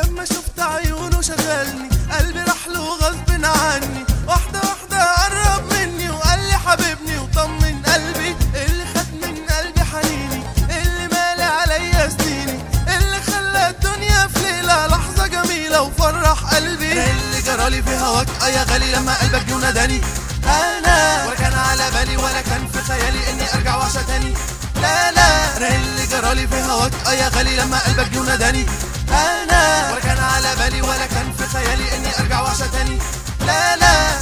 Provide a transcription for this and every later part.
لما شفت عيونه شغلني قلبي راح له غصب عني واحدة واحدة قرب مني وقال لي حبيبني وطمن قلبي اللي خد من قلبي حنيني اللي مالي عليا سنيني اللي خلى الدنيا في ليلة لحظة جميلة وفرح قلبي اللي جرالي في هواك اه يا غالي لما قلبك جه وناداني انا ولا كان على بالي ولا كان في خيالي اني ارجع وعشا تاني لا لا انا اللي جرالي في هواك اه يا غالي لما قلبك جه وناداني انا ولا كان على بالي ولا كان في خيالي اني ارجع وعشا تاني لا لا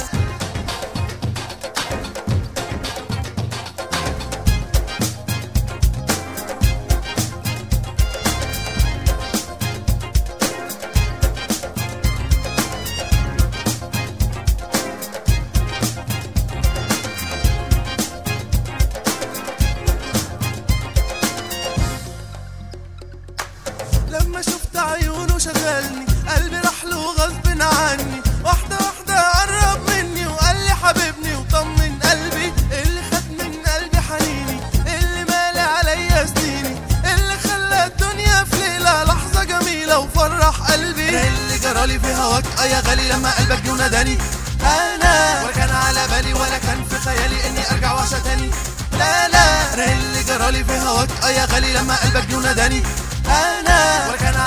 لما شفت عيونه شغلني قلبي راح له غصب عني واحدة واحدة قرب مني وقال لي حبيبني وطمن قلبي اللي خد من قلبي حنيني اللي مالي عليا سنيني اللي خلى الدنيا في ليلة لحظة جميلة وفرح قلبي اللي جرالي في هواك اه يا غالي لما قلبك جه وناداني انا ولا كان على بالي ولا كان في خيالي اني ارجع وعشا تاني لا لا انا اللي جرالي في هواك اه يا غالي لما قلبك جه وناداني انا ولا كان